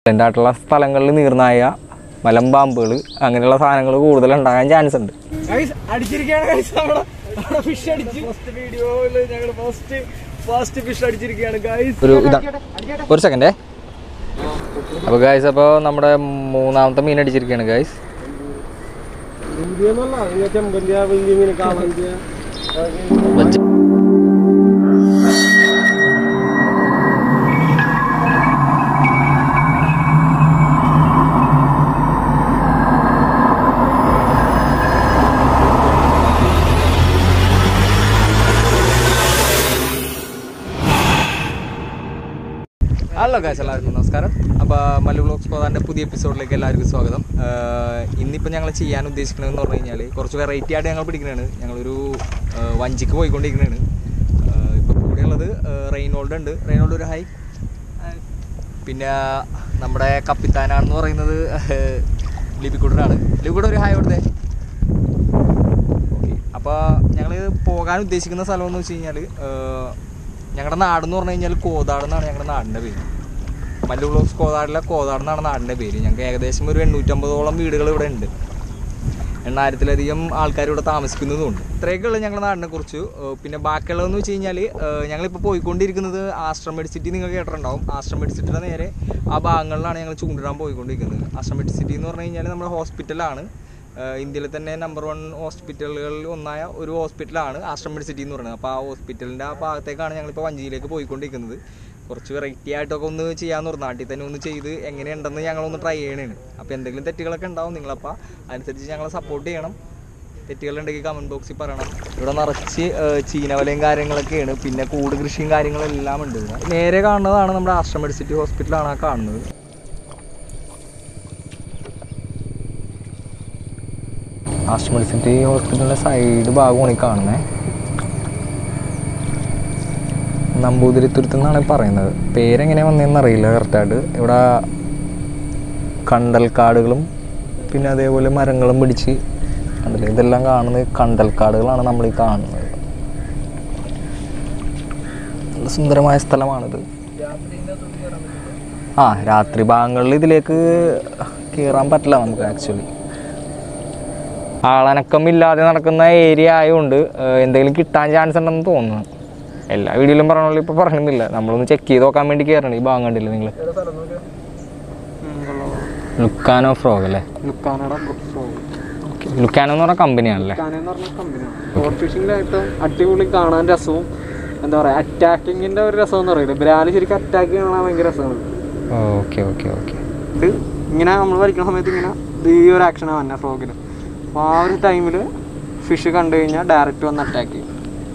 ആയിട്ടുള്ള സ്ഥലങ്ങളിൽ നീർനായ മലമ്പാമ്പുകൾ അങ്ങനെയുള്ള സാധനങ്ങൾ കൂടുതൽ ഉണ്ടാകാൻ ചാൻസ് ഉണ്ട് ഗൈസ് അടിച്ചിരിക്കുകയാണ് ഗൈസ് നമ്മുടെ നമ്മുടെ ഫിഷ് അടിച്ച് ഫസ്റ്റ് വീഡിയോയിൽ ഞങ്ങൾ ഫസ്റ്റ് ഫസ്റ്റ് ഫിഷ് അടിച്ചിരിക്കുകയാണ് ഗൈസ് ഒരു ഇതാ ഒരു സെക്കൻഡേ അപ്പോൾ ഗായ്സ് അപ്പോൾ നമ്മുടെ മൂന്നാമത്തെ മീൻ അടിച്ചിരിക്കുകയാണ് ഗായ്സ് ചെമ്പന്തിയ വലിയ മീൻ കാളന്തിയ ഹലോ ഗായ്സ് എല്ലാവർക്കും നമസ്കാരം അപ്പോൾ മല്ലു വ്ളോഗ്സ് പോകാൻ്റെ പുതിയ എപ്പിസോഡിലേക്ക് എല്ലാവർക്കും സ്വാഗതം ആഹ് ഇന്നിപ്പോൾ ഞങ്ങൾ ചെയ്യാൻ ഉദ്ദേശിക്കുന്നതെന്ന് പറഞ്ഞു കഴിഞ്ഞാൽ കുറച്ച് വെറൈറ്റി ആയിട്ട് ഞങ്ങൾ പിടിക്കുന്നതാണ് ഞങ്ങളൊരു ആഹ് വഞ്ചിക്ക് പോയിക്കൊണ്ടിരിക്കുന്നതാണ് ഇപ്പോൾ കൂടെയുള്ളത് റെയിനോൾഡ് ഉണ്ട് റെയിനോൾഡ് ഒരു ഹായ് പിന്നെ നമ്മുടെ കപ്പിത്താനാണെന്ന് പറയുന്നത് ലിപിക്കുട്ടനാണ് ലിപിക്കുട്ട ഒരു ഹായ് കൊടുത്തേ ഓക്കെ അപ്പോൾ ഞങ്ങൾ പോകാൻ ഉദ്ദേശിക്കുന്ന സ്ഥലം എന്ന് വെച്ച് കഴിഞ്ഞാൽ ഞങ്ങളുടെ നാടെന്ന് പറഞ്ഞു കഴിഞ്ഞാൽ കോതാട് എന്നാണ് ഞങ്ങളുടെ നാടിൻ്റെ പേര് മല്ലു ബ്ലോക്സ് കോതാടിലെ കോതാട് എന്നാണ് നാടിൻ്റെ പേര് ഞങ്ങൾക്ക് ഏകദേശം ഒരു എണ്ണൂറ്റമ്പതോളം വീടുകൾ ഇവിടെ ഉണ്ട് എണ്ണായിരത്തിലധികം ആൾക്കാർ ഇവിടെ താമസിക്കുന്നതുമുണ്ട് ഇത്രയൊക്കെയുള്ള ഞങ്ങളുടെ നാടിനെ കുറിച്ച് പിന്നെ ബാക്കിയുള്ളതെന്ന് വെച്ച് കഴിഞ്ഞാൽ ഞങ്ങളിപ്പോൾ പോയിക്കൊണ്ടിരിക്കുന്നത് ആശ്രം മെഡിസിറ്റി നിങ്ങൾ കേട്ടിട്ടുണ്ടാവും ആശ്രം മെഡിസിറ്റിയുടെ നേരെ ആ ഭാഗങ്ങളിലാണ് ഞങ്ങൾ ചൂണ്ടിടാൻ പോയിക്കൊണ്ടിരിക്കുന്നത് ആശ്രം മെഡിസിറ്റി എന്ന് പറഞ്ഞു കഴിഞ്ഞാൽ നമ്മുടെ ഹോസ്പിറ്റലാണ് ഇന്ത്യയിലെ തന്നെ നമ്പർ വൺ ഹോസ്പിറ്റലുകളിൽ ഒന്നായ ഒരു ഹോസ്പിറ്റലാണ് ആശ്രം മെഡിസിറ്റി എന്ന് പറയുന്നത് അപ്പോൾ ആ ഹോസ്പിറ്റലിൻ്റെ ആ ഭാഗത്തേക്കാണ് ഞങ്ങളിപ്പോൾ വഞ്ചിയിലേക്ക് പോയിക്കൊണ്ടിരിക്കുന്നത് കുറച്ച് വെറൈറ്റി ആയിട്ടൊക്കെ ഒന്ന് ചെയ്യാമെന്ന് പറഞ്ഞു നാട്ടിൽ തന്നെ ഒന്ന് ചെയ്ത് എങ്ങനെയുണ്ടെന്ന് ഞങ്ങളൊന്ന് ട്രൈ ചെയ്യണേണ് അപ്പോൾ എന്തെങ്കിലും തെറ്റുകളൊക്കെ ഉണ്ടാവും നിങ്ങളപ്പോൾ അനുസരിച്ച് ഞങ്ങളെ സപ്പോർട്ട് ചെയ്യണം തെറ്റുകളുണ്ടെങ്കിൽ കമൻറ്റ് ബോക്സിൽ പറയണം ഇവിടെ നിറച്ച് ഏഹ്, ചീനവലയും കാര്യങ്ങളൊക്കെയാണ് പിന്നെ കൂട് കൃഷിയും കാര്യങ്ങളെല്ലാം ഉണ്ട് ഇവിടെ. നേരെ കാണുന്നതാണ് നമ്മുടെ ആശ്രം മെഡിസിറ്റി ഹോസ്പിറ്റലാണ് ആ കാണുന്നത് ആശ്രം മെഡിസിറ്റി ഹോസ്പിറ്റലിൻ്റെ സൈഡ് ഭാഗമാണ് ഈ കാണുന്നത് നമ്പൂതിരിത്തുരുത്ത് എന്നാണ് പറയുന്നത് പേരെങ്ങനെ വന്നതെന്ന് അറിയില്ല കറക്റ്റായിട്ട് ഇവിടെ കണ്ടൽക്കാടുകളും പിന്നെ അതേപോലെ മരങ്ങളും പിടിച്ച് കണ്ടില്ലേ ഇതെല്ലാം കാണുന്നത് കണ്ടൽക്കാടുകളാണ് നമ്മൾ ഈ കാണുന്നത് നല്ല സുന്ദരമായ സ്ഥലമാണിത് ആ രാത്രി ഭാഗങ്ങളിൽ ഇതിലേക്ക് കയറാൻ പറ്റില്ല നമുക്ക് ആക്ച്വലി ആളനക്കമില്ലാതെ നടക്കുന്ന ഏരിയ ആയതുകൊണ്ട് ഏഹ്, എന്തെങ്കിലും കിട്ടാൻ ചാൻസ് ഉണ്ടെന്ന് തോന്നുന്നു എല്ലാ വീഡിയോയിലും പറഞ്ഞോളൂ ഇപ്പോൾ പറയണമെന്നില്ല നമ്മളൊന്ന് ചെക്ക് ചെയ്ത് നോക്കാൻ വേണ്ടി കയറണം ഈ ഭാഗം കണ്ടില്ല നിങ്ങൾ ലുക്കാനോ ഫ്രോഗ് അല്ലേ ലുക്കാനട ലുക്കാനോ എന്ന് പറഞ്ഞ കമ്പനിയാണല്ലേ ലുക്കാനെന്ന് പറഞ്ഞ കമ്പനിയാണ് ഫോർ ഫിഷിങ്ങിലായിട്ടും അടിപൊളി കാണാൻ രസവും എന്താ പറയാ അറ്റാക്കിങ്ങിന്റെ ഒരു രസം എന്ന് പറയില്ല ബ്രാല് ശരിക്കും അറ്റാക്ക് കാണാൻ ഭയങ്കര രസമാണ് ഓക്കെ ഓക്കെ ഓക്കെ ഇത് ഇങ്ങനെ നമ്മൾ വലിക്കുന്ന സമയത്ത് ഇങ്ങനെ ഇത് ഈ ഒരു ആക്ഷനാണ് വന്നെ ഫ്രോഗിന് അപ്പോൾ ആ ഒരു ടൈമിൽ ഫിഷ് കണ്ടു കഴിഞ്ഞാൽ ഡയറക്റ്റ് വന്ന് അറ്റാക്ക് ചെയ്യും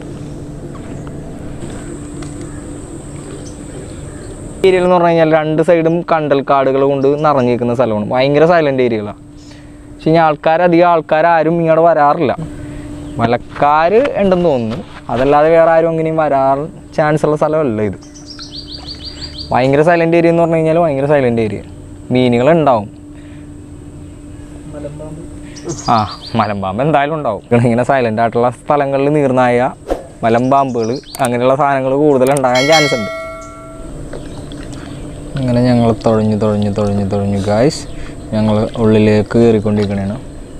ഏരിയ എന്ന് പറഞ്ഞു കഴിഞ്ഞാൽ രണ്ട് സൈഡും കണ്ടൽക്കാടുകൾ കൊണ്ട് നിറഞ്ഞിരിക്കുന്ന സ്ഥലമാണ് ഭയങ്കര സൈലൻ്റ് ഏരിയകളാണ് പക്ഷെ ഇനി ആൾക്കാർ അധികം ആൾക്കാരും ഇങ്ങോട്ട് വരാറില്ല മലക്കാർ ഉണ്ടെന്ന് തോന്നുന്നു അതല്ലാതെ വേറെ ആരും അങ്ങനെയും വരാൻ ചാൻസ് ഉള്ള സ്ഥലമല്ല ഇത് ഭയങ്കര സൈലൻ്റ് ഏരിയ എന്ന് പറഞ്ഞു കഴിഞ്ഞാൽ ഭയങ്കര സൈലൻ്റ് ഏരിയ മീനുകൾ ഉണ്ടാവും ആ മലമ്പാമ്പ് എന്തായാലും ഉണ്ടാവും ഇങ്ങനെ സൈലൻ്റ് ആയിട്ടുള്ള സ്ഥലങ്ങളിൽ നീർനായ മലമ്പാമ്പുകൾ അങ്ങനെയുള്ള സാധനങ്ങൾ കൂടുതൽ ഉണ്ടാകാൻ ചാൻസ് ഉണ്ട് അങ്ങനെ ഞങ്ങൾ തുഴഞ്ഞു തുഴഞ്ഞു തുഴഞ്ഞു തുഴഞ്ഞു ഗായ്സ് ഞങ്ങൾ ഉള്ളിലേക്ക് കയറിക്കൊണ്ടിരിക്കണേണ്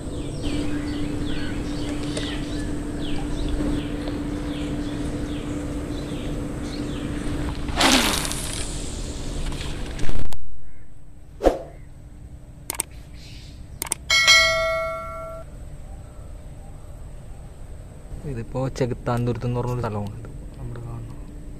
ഇതിപ്പോൾ ചെകുത്താന്തുരുത്ത് എന്ന് പറഞ്ഞൊരു സ്ഥലമുണ്ട് നമ്മുടെ കാണുന്നത്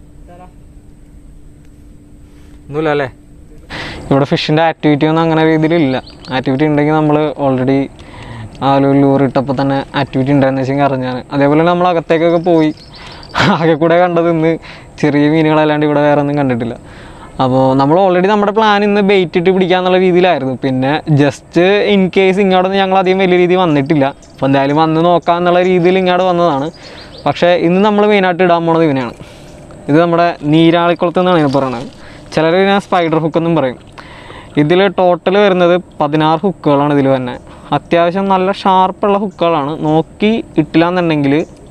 ഒന്നുമില്ല അല്ലേ ഇവിടെ ഫിഷിൻ്റെ ആക്ടിവിറ്റി ഒന്നും അങ്ങനെ രീതിയിലില്ല ആക്ടിവിറ്റി ഉണ്ടെങ്കിൽ നമ്മൾ ഓൾറെഡി ആ ഒരു ലൂറിട്ടപ്പോൾ തന്നെ ആക്ടിവിറ്റി ഉണ്ടായെന്ന് വെച്ചെങ്കിൽ അറിഞ്ഞാണ് അതേപോലെ നമ്മൾ അകത്തേക്കൊക്കെ പോയി ആകെ കൂടെ കണ്ടത് ഇന്ന് ചെറിയ മീനുകളല്ലാണ്ട് ഇവിടെ വേറെ ഒന്നും കണ്ടിട്ടില്ല അപ്പോൾ നമ്മൾ ഓൾറെഡി നമ്മുടെ പ്ലാൻ ഇന്ന് ബെയ്റ്റ് ഇട്ട് പിടിക്കാന്നുള്ള രീതിയിലായിരുന്നു പിന്നെ ജസ്റ്റ് ഇൻ കേസ് ഇങ്ങോട്ടൊന്നും ഞങ്ങൾ അധികം വലിയ രീതിയിൽ വന്നിട്ടില്ല അപ്പോൾ എന്തായാലും വന്ന് നോക്കാമെന്നുള്ള രീതിയിൽ ഇങ്ങോട്ട് വന്നതാണ് പക്ഷേ ഇന്ന് നമ്മൾ മെയിനായിട്ട് ഇടാൻ പോണത് ഇവനെയാണ് ഇത് നമ്മുടെ നീരാളിക്കുളത്ത് എന്നാണ് ഇതിനെ പറയുന്നത് ചിലർ ഇതിനെ സ്പൈഡർ ഹുക്ക് എന്നും പറയും ഇതിൽ ടോട്ടൽ വരുന്നത് പതിനാറ് ഹുക്കുകളാണ് ഇതിൽ തന്നെ അത്യാവശ്യം നല്ല ഷാർപ്പുള്ള ഹുക്കുകളാണ് നോക്കി ഇട്ടില്ല എന്നുണ്ടെങ്കിൽ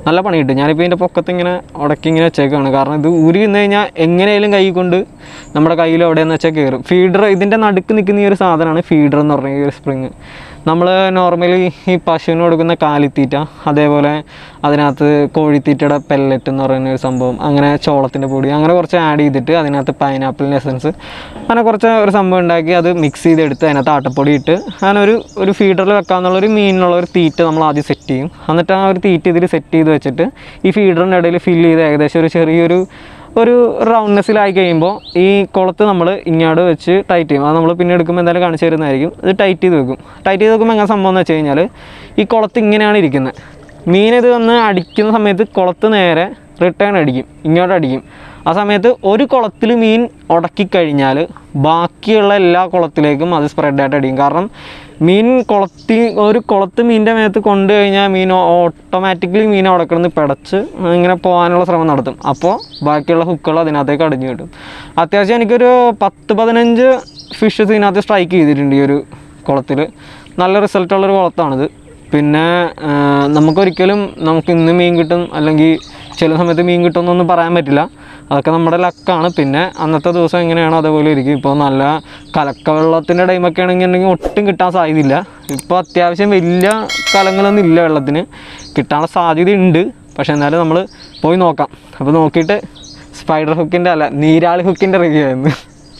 നല്ല പണി കിട്ടും ഞാനിപ്പോൾ ഇതിൻ്റെ പൊക്കത്ത് ഇങ്ങനെ ഉടക്കി ഇങ്ങനെ വെച്ചേക്കാണ് കാരണം ഇത് ഊരി നിന്ന് കഴിഞ്ഞാൽ എങ്ങനെയായാലും കൈ കൊണ്ട് നമ്മുടെ കയ്യിൽ എവിടെയെന്ന് വെച്ചാൽ കയറും ഫീഡർ ഇതിൻ്റെ നടുക്ക് നിൽക്കുന്ന ഈ ഒരു സാധനമാണ് ഫീഡർ എന്ന് പറഞ്ഞ ഈ ഒരു സ്പ്രിങ് നമ്മൾ നോർമലി ഈ പശുവിന് കൊടുക്കുന്ന കാലിത്തീറ്റ അതേപോലെ അതിനകത്ത് കോഴിത്തീറ്റയുടെ പെല്ലറ്റ് എന്ന് പറയുന്ന ഒരു സംഭവം അങ്ങനെ ചോളത്തിൻ്റെ പൊടി അങ്ങനെ കുറച്ച് ആഡ് ചെയ്തിട്ട് അതിനകത്ത് പൈനാപ്പിളിൻ്റെ എസൻസ് അങ്ങനെ കുറച്ച് ഒരു സംഭവം ഉണ്ടാക്കി അത് മിക്സ് ചെയ്തെടുത്ത് അതിനകത്ത് ആട്ടപ്പൊടി ഇട്ട് അങ്ങനെ ഒരു ഒരു ഫീഡറിൽ വെക്കാമെന്നുള്ളൊരു മീനിനുള്ള ഒരു തീറ്റ നമ്മൾ ആദ്യം സെറ്റ് ചെയ്യും എന്നിട്ട് ആ ഒരു തീറ്റ ഇതിൽ സെറ്റ് ചെയ്ത് വെച്ചിട്ട് ഈ ഫീഡറിൻ്റെ ഇടയിൽ ഫില്ല് ചെയ്ത് ഏകദേശം ഒരു ചെറിയൊരു ഒരു റൗണ്ട്നെസ്സിലായി കഴിയുമ്പോൾ ഈ കുളത്ത് നമ്മൾ ഇങ്ങോട്ട് വെച്ച് ടൈറ്റ് ചെയ്യും അത് നമ്മൾ പിന്നെ എടുക്കുമ്പോൾ എന്തായാലും കാണിച്ചു തരുന്നതായിരിക്കും ഇത് ടൈറ്റ് ചെയ്ത് വെക്കും ടൈറ്റ് ചെയ്ത് വെക്കുമ്പോൾ എങ്ങനെ സംഭവം എന്ന് വെച്ച് കഴിഞ്ഞാൽ ഈ കുളത്ത് ഇങ്ങനെയാണ് ഇരിക്കുന്നത് മീൻ ഇത് വന്ന് അടിക്കുന്ന സമയത്ത് കുളത്ത് നേരെ റിട്ടേൺ അടിക്കും ഇങ്ങോട്ട് അടിക്കും ആ സമയത്ത് ഒരു കുളത്തിൽ മീൻ ഉടക്കിക്കഴിഞ്ഞാൽ ബാക്കിയുള്ള എല്ലാ കുളത്തിലേക്കും അത് സ്പ്രെഡായിട്ട് അടിക്കും കാരണം മീൻ കുളത്തി ഒരു കുളത്ത് മീനിൻ്റെ മേത്ത് കൊണ്ടു കഴിഞ്ഞാൽ മീൻ ഓട്ടോമാറ്റിക്കലി മീൻ അവിടെ കിടന്ന് പിടച്ച് ഇങ്ങനെ പോകാനുള്ള ശ്രമം നടത്തും അപ്പോൾ ബാക്കിയുള്ള ഹുക്കുകൾ അതിനകത്തേക്ക് അടിഞ്ഞു കിട്ടും അത്യാവശ്യം എനിക്കൊരു പത്ത് പതിനഞ്ച് ഫിഷസ് ഇതിനകത്ത് സ്ട്രൈക്ക് ചെയ്തിട്ടുണ്ട് ഈ ഒരു കുളത്തിൽ നല്ല റിസൾട്ടുള്ളൊരു കുളത്താണിത് പിന്നെ ആ, നമുക്കൊരിക്കലും നമുക്ക് ഇന്ന് മീൻ കിട്ടും അല്ലെങ്കിൽ ചില സമയത്ത് മീൻ കിട്ടുമെന്നൊന്നും പറയാൻ പറ്റില്ല അതൊക്കെ നമ്മുടെ ലക്കാണ് പിന്നെ അന്നത്തെ ദിവസം എങ്ങനെയാണോ അതേപോലെ ഇരിക്കും ഇപ്പോൾ നല്ല കലക്കവെള്ളത്തിൻ്റെ ടൈമൊക്കെ ആണെന്നുണ്ടെങ്കിൽ ഒട്ടും കിട്ടാൻ സാധ്യതയില്ല ഇപ്പോൾ അത്യാവശ്യം വലിയ കലങ്ങളൊന്നും ഇല്ല വെള്ളത്തിന് കിട്ടാനുള്ള സാധ്യത ഉണ്ട് പക്ഷേ എന്നാലും നമ്മൾ പോയി നോക്കാം അപ്പോൾ നോക്കിയിട്ട് സ്പൈഡർ ഹുക്കിൻ്റെ അല്ല നീരാളി ഹുക്കിൻ്റെ റിവ്യൂ ആയിരുന്നു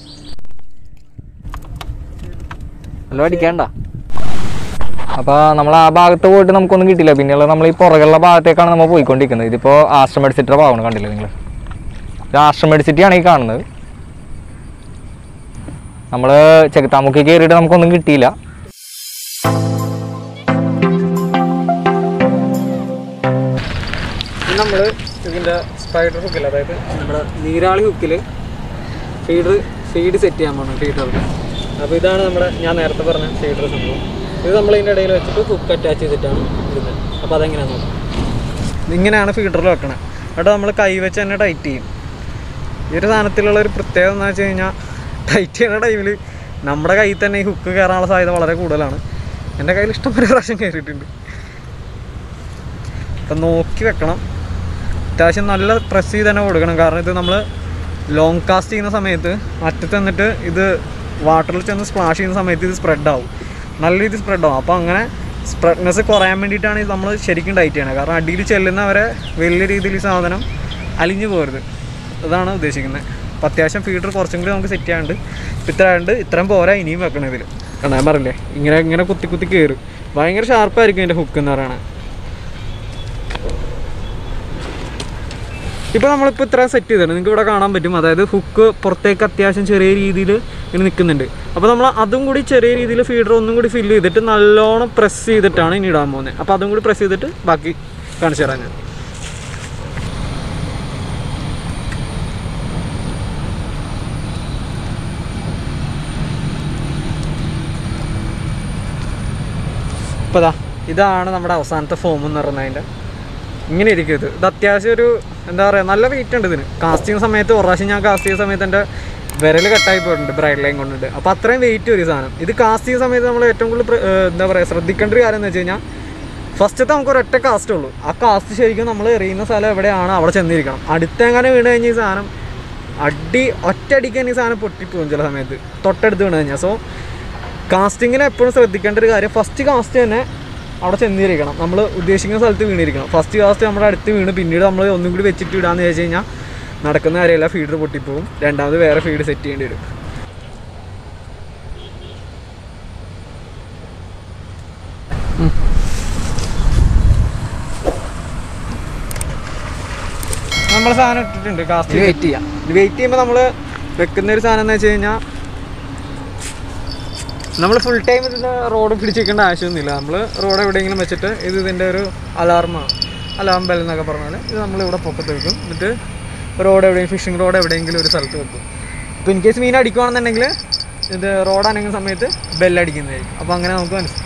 നല്ല അടിക്കണ്ട അപ്പോൾ നമ്മൾ ആ ഭാഗത്ത് പോയിട്ട് നമുക്കൊന്നും കിട്ടില്ല പിന്നെയുള്ള നമ്മൾ ഈ പുറകുള്ള ഭാഗത്തേക്കാണ് നമ്മൾ പോയിക്കൊണ്ടിരിക്കുന്നത് ഇതിപ്പോൾ ആശ്രം മെഡിസിറ്റിയുടെ ഭാഗമാണ് കണ്ടില്ലേ നിങ്ങൾ ഇത് ആശ്രം മെഡിസിറ്റിയാണ് ഈ കാണുന്നത് നമ്മൾ ചെകുത്താമുക്കി കയറിയിട്ട് നമുക്കൊന്നും കിട്ടിയില്ല നമ്മൾ ഇതിൻ്റെ സ്പൈഡർ ഹുക്കിൽ അതായത് നമ്മുടെ നീരാളി ഹുക്കിൽ ഫീഡർ ഫീഡ് സെറ്റ് ചെയ്യാൻ പോകണം ഫീഡറിൽ അപ്പോൾ ഇതാണ് നമ്മുടെ ഞാൻ നേരത്തെ പറഞ്ഞ ഫീഡർ സംഭവം ഇത് നമ്മൾ ഇതിൻ്റെ ഇടയിൽ വെച്ചിട്ട് ഹുക്ക് അറ്റാച്ച് ചെയ്തിട്ടാണ് ഇടുന്നത് അപ്പോൾ അതെങ്ങനെയാണെന്ന് നോക്കാം ഇങ്ങനെയാണ് ഫീഡറിൽ വെക്കണത് എന്നിട്ട് നമ്മൾ കൈ വെച്ച് തന്നെ ടൈറ്റ് ചെയ്യും ഈ ഒരു സാധനത്തിലുള്ള ഒരു പ്രത്യേകത എന്ന് വെച്ച് കഴിഞ്ഞാൽ ടൈറ്റ് ചെയ്യുന്ന ടൈമിൽ നമ്മുടെ കയ്യിൽ തന്നെ ഈ ഹുക്ക് കയറാനുള്ള സാധ്യത വളരെ കൂടുതലാണ് എൻ്റെ കയ്യിൽ ഇഷ്ടംപോലെ പ്രാവശ്യം കയറിയിട്ടുണ്ട് അപ്പം നോക്കി വെക്കണം അത്യാവശ്യം നല്ല പ്രസ് ചെയ്ത് തന്നെ കൊടുക്കണം കാരണം ഇത് നമ്മൾ ലോങ് കാസ്റ്റ് ചെയ്യുന്ന സമയത്ത് അറ്റത്ത് നിന്നിട്ട് ഇത് വാട്ടറിൽ ചെന്ന് സ്പ്ലാഷ് ചെയ്യുന്ന സമയത്ത് ഇത് സ്പ്രെഡ് ആവും നല്ല രീതിയിൽ സ്പ്രെഡ് ആവും അപ്പോൾ അങ്ങനെ സ്പ്രെഡ്നെസ് കുറയാൻ വേണ്ടിയിട്ടാണ് ഇത് നമ്മൾ ശരിക്കും ടൈറ്റ് ചെയ്യണത് കാരണം അടിയിൽ ചെല്ലുന്നവരെ വലിയ രീതിയിൽ ഈ സാധനം അലിഞ്ഞു പോകരുത് അതാണ് ഉദ്ദേശിക്കുന്നത് അപ്പോൾ അത്യാവശ്യം ഫീഡർ കുറച്ചും കൂടി നമുക്ക് സെറ്റ് ചെയ്യാണ്ട് ഇപ്പം ഇത്ര ഉണ്ട് ഇത്രയും പോരാ ഇനിയും വെക്കണം ഇതിൽ കാരണം ഞാൻ പറഞ്ഞില്ലേ ഇങ്ങനെ ഇങ്ങനെ കുത്തി കുത്തി കയറും ഭയങ്കര ഷാർപ്പായിരിക്കും ഇതിൻ്റെ ഹുക്ക് എന്ന് പറയുന്നത് ഇപ്പോൾ നമ്മളിപ്പോൾ ഇത്ര സെറ്റ് ചെയ്തിട്ടുണ്ട് നിങ്ങൾക്ക് ഇവിടെ കാണാൻ പറ്റും അതായത് ഹുക്ക് പുറത്തേക്ക് അത്യാവശ്യം ചെറിയ രീതിയിൽ ഇങ്ങനെ നിൽക്കുന്നുണ്ട് അപ്പോൾ നമ്മൾ അതും കൂടി ചെറിയ രീതിയിൽ ഫീഡർ ഒന്നും കൂടി ഫില്ല് ചെയ്തിട്ട് നല്ലോണം പ്രസ് ചെയ്തിട്ടാണ് ഇനി ഇടാൻ പോകുന്നത് അപ്പോൾ അതും കൂടി പ്രസ് ചെയ്തിട്ട് ബാക്കി കാണിച്ചു തരാം ഞാൻ ഇപ്പോൾ ഇതാ ഇതാണ് നമ്മുടെ അവസാനത്തെ ഫോം എന്ന് പറയുന്നതിൻ്റെ ഇങ്ങനെ ഇരിക്കും ഇത് ഇത് അത്യാവശ്യം ഒരു എന്താ പറയുക നല്ല വെയിറ്റ് ഉണ്ട് ഇതിന് കാസ്റ്റ് ചെയ്യുന്ന സമയത്ത് ഒരു പ്രാവശ്യം ഞാൻ കാസ്റ്റ് ചെയ്യുന്ന സമയത്ത് എൻ്റെ വിരൽ കട്ടായി പോയിട്ടുണ്ട് ബ്രൈഡ് ലൈൻ കൊണ്ടിട്ട് അപ്പോൾ അത്രയും വെയിറ്റ് ഒരു സാധനം ഇത് കാസ്റ്റ് ചെയ്യുന്ന സമയത്ത് നമ്മൾ ഏറ്റവും കൂടുതൽ പ്ര- ഏർ എന്താ പറയുക ശ്രദ്ധിക്കേണ്ട ഒരു കാര്യം എന്ന് വെച്ച് കഴിഞ്ഞാൽ ഫസ്റ്റത്തെ നമുക്ക് ഒരൊറ്റ കാസ്റ്റ് ഉള്ളൂ ആ കാസ്റ്റ് ശരിക്കും നമ്മൾ എറിയുന്ന സ്ഥലം എവിടെയാണ് അവിടെ ചെന്നിരിക്കണം അടുത്തെങ്ങനെ വീണ് കഴിഞ്ഞാൽ ഈ സാധനം അടി ഒറ്റയടിക്ക് തന്നെ ഈ സാധനം പൊട്ടിപ്പോകും ചില സമയത്ത് തൊട്ടടുത്ത് വീണ് കഴിഞ്ഞാൽ സോ കാസ്റ്റിങ്ങിന് എപ്പോഴും ശ്രദ്ധിക്കേണ്ട ഒരു കാര്യം ഫസ്റ്റ് കാസ്റ്റ് തന്നെ അവിടെ ചെന്നിരിക്കണം നമ്മൾ ഉദ്ദേശിക്കുന്ന സ്ഥലത്ത് വീണിരിക്കണം ഫസ്റ്റ് കാസ്റ്റ് നമ്മുടെ അടുത്ത് വീണ് പിന്നീട് നമ്മൾ ഒന്നും കൂടി വെച്ചിട്ട് ഇടാന്ന് വെച്ച് കഴിഞ്ഞാൽ നടക്കുന്ന കാര്യമല്ല ഫീഡർ പൊട്ടിപ്പോവും രണ്ടാമത് വേറെ ഫീഡ് സെറ്റ് ചെയ്യേണ്ടി വരും നമ്മൾ സാധനം ഇട്ടിട്ടുണ്ട് കാസ്റ്റ് വെയിറ്റ് ചെയ്യാം വെയിറ്റ് ചെയ്യുമ്പോൾ നമ്മൾ വെക്കുന്ന ഒരു സാധനം എന്ന് വെച്ച് കഴിഞ്ഞാൽ നമ്മൾ ഫുൾ ടൈം ഇതിൻ്റെ റോഡ് പിടിച്ചിരിക്കേണ്ട ആവശ്യമൊന്നുമില്ല നമ്മൾ റോഡ് എവിടെയെങ്കിലും വെച്ചിട്ട് ഇത് ഇതിൻ്റെ ഒരു അലാർമാണ് അലാം ബെൽ എന്നൊക്കെ പറഞ്ഞാൽ ഇത് നമ്മൾ ഇവിടെ പൊക്കത്ത് വെക്കും എന്നിട്ട് റോഡ് എവിടെയെങ്കിലും ഫിഷിംഗ് റോഡ് എവിടെയെങ്കിലും ഒരു സ്ഥലത്ത് വെക്കും ഇപ്പോൾ ഇൻ കേസ് മീൻ അടിക്കുകയാണെന്നുണ്ടെങ്കിൽ ഇത് റോഡ് അനങ്ങുന്ന സമയത്ത് ബെല്ലടിക്കുന്നതായിരിക്കും അപ്പോൾ അങ്ങനെ നമുക്ക് മനസ്സിലാവും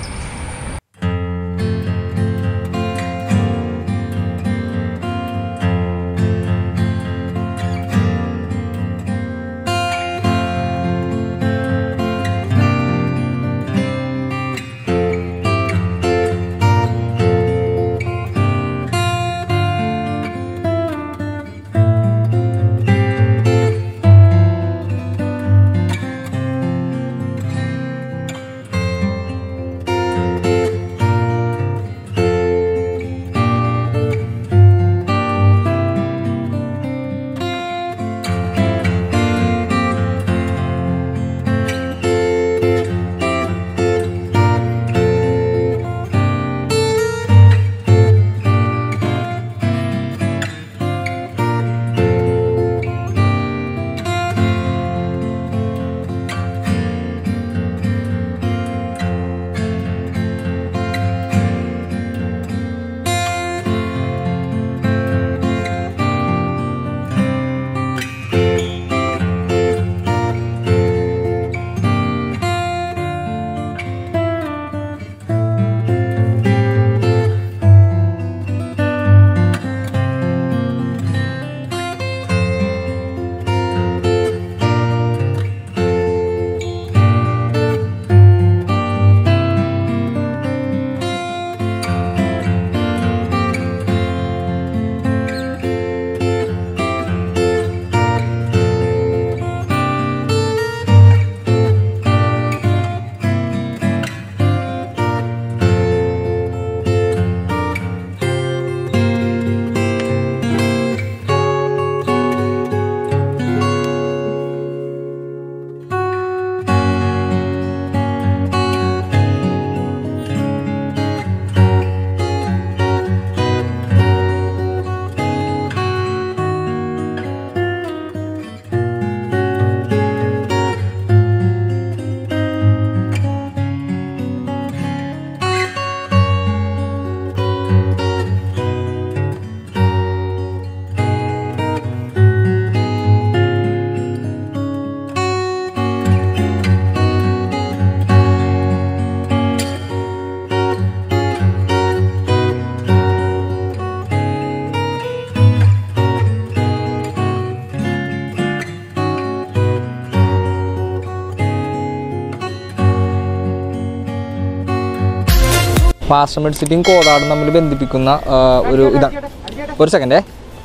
മാസ്റ്റർ മെഡ് സിറ്റിയും കോതാടും തമ്മിൽ ബന്ധിപ്പിക്കുന്ന ആ, ഒരു ഇതാണ് ഒരു സെക്കൻഡേ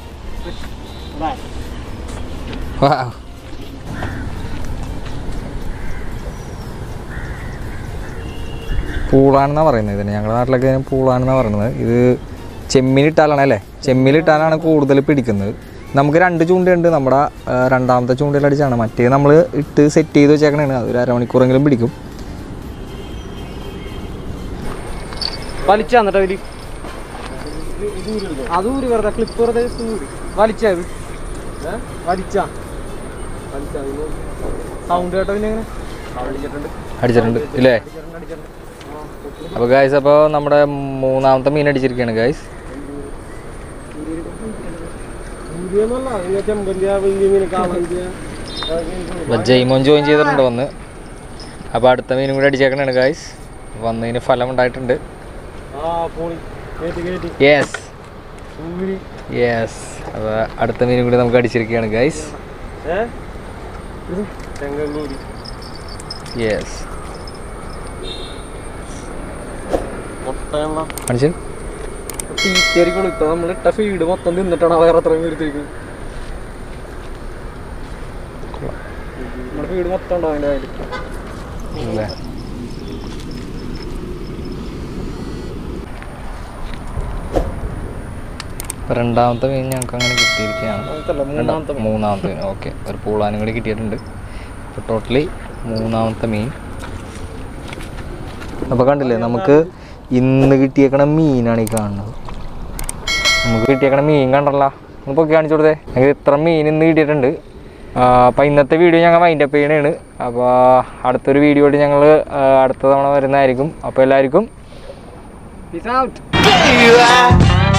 വാ പൂളാനെന്നാണ് പറയുന്നത് ഇതിന് ഞങ്ങളുടെ നാട്ടിലൊക്കെ ഇതിന് പൂളാനെന്നാണ് പറയുന്നത് ഇത് ചെമ്മീനിട്ടാലാണ് അല്ലേ ചെമ്മീനിട്ടാലാണ് കൂടുതൽ പിടിക്കുന്നത് നമുക്ക് രണ്ട് ചൂണ്ടയുണ്ട് നമ്മുടെ ആ, രണ്ടാമത്തെ ചൂണ്ടയിൽ അടിച്ചാണ് മറ്റേ നമ്മൾ ഇട്ട് സെറ്റ് ചെയ്ത് വെച്ചേക്കണേണ് അതൊരു അരമണിക്കൂറെങ്കിലും പിടിക്കും വലിച്ച എന്നിട്ട് അവര് അത് ഊരി വെറുതെ ക്ലിപ്പ് വെറുതെ just ഊരി വലിച്ച അത് വലിച്ച സൗണ്ട് കേട്ടോ പിന്നെ എങ്ങനെ അടിച്ചിട്ടുണ്ട് ഇല്ലേ അപ്പോൾ ഗായ്സ് അപ്പോൾ നമ്മുടെ മൂന്നാമത്തെ മീൻ അടിച്ചിരിക്കുകയാണ് ഗായ്സ് അപ്പോൾ ജയ്മോൻ ജോയിൻ ചെയ്തിട്ടുണ്ട് വന്ന് അപ്പോൾ അടുത്ത മീനും കൂടി അടിച്ചേക്കണാണ് ഗായ്സ് വന്നതിന് ഫലം ഉണ്ടായിട്ടുണ്ട് യെസ് യെസ് അപ്പോൾ അടുത്ത മീനും കൂടി നമുക്ക് അടിച്ചിരിക്കുകയാണ് ഗായ്സ് യെസ് അടിച്ചു തീറ്റയായിരിക്കുള്ളൂ ഇപ്പൊ നമ്മൾ ഇട്ട ഫീഡ് മൊത്തം തിന്നിട്ടാണ് വേറെ അത്രയും വരുത്തിരിക്കുന്നത് നമ്മുടെ ഫീഡ് മൊത്തം ഉണ്ടാവും അതിന്റെ കയ്യിൽ അല്ലേ ഇപ്പൊ രണ്ടാമത്തെ മീൻ ഞങ്ങൾക്ക് അങ്ങനെ കിട്ടിയിരിക്കുകയാണ് അതല്ല, മൂന്നാമത്തെ മീൻ. മൂന്നാമത്തെ മീൻ ഓക്കെ ഒരു പൂളാനും കൂടി കിട്ടിയിട്ടുണ്ട് അപ്പോൾ ടോട്ടലി മൂന്നാമത്തെ മീൻ അപ്പോൾ കണ്ടില്ലേ നമുക്ക് ഇന്ന് കിട്ടിയേക്കണ മീനാണ് ഈ കാണുന്നത് നമുക്ക് കിട്ടിയേക്കണ മീൻ കണ്ടല്ല ഒന്ന് പൊക്കി കാണിച്ചു കൊടുത്തേ ഞങ്ങൾക്ക് ഇത്ര മീൻ ഇന്ന് കിട്ടിയിട്ടുണ്ട് അപ്പോൾ ഇന്നത്തെ വീഡിയോ ഞങ്ങൾ മൈൻഡ് അപ്പ് ചെയ്യണതാണ് അപ്പോൾ അടുത്തൊരു വീഡിയോ ആയിട്ട് ഞങ്ങൾ അടുത്ത തവണ വരുന്നതായിരിക്കും അപ്പോൾ എല്ലാവർക്കും Peace out. you are